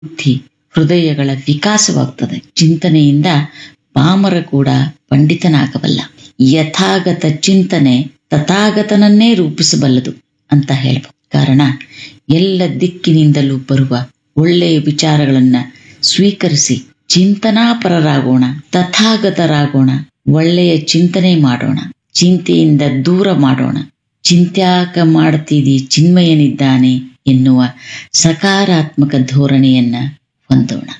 ಬುದ್ಧಿ ಹೃದಯಗಳ ವಿಕಾಸವಾಗ್ತದೆ ಚಿಂತನೆಯಿಂದ ಪಾಮರ ಕೂಡ ಪಂಡಿತನಾಗಬಲ್ಲ ಯಥಾಗತ ಚಿಂತನೆ ತಥಾಗತನನ್ನೇ ರೂಪಿಸಬಲ್ಲದು ಅಂತ ಹೇಳ್ಬೋದು ಕಾರಣ ಎಲ್ಲ ದಿಕ್ಕಿನಿಂದಲೂ ಬರುವ ಒಳ್ಳೆಯ ವಿಚಾರಗಳನ್ನ ಸ್ವೀಕರಿಸಿ ಚಿಂತನಾಪರರಾಗೋಣ ತಥಾಗತರಾಗೋಣ ಒಳ್ಳೆಯ ಚಿಂತನೆ ಮಾಡೋಣ ಚಿಂತೆಯಿಂದ ದೂರ ಮಾಡೋಣ ಚಿಂತ್ಯಾಕ ಮಾಡ್ತಿದಿ ಚಿನ್ಮಯನಿದ್ದಾನೆ ಎನ್ನುವ ಸಕಾರಾತ್ಮಕ ಧೋರಣೆಯನ್ನ ಹೊಂದೋಣ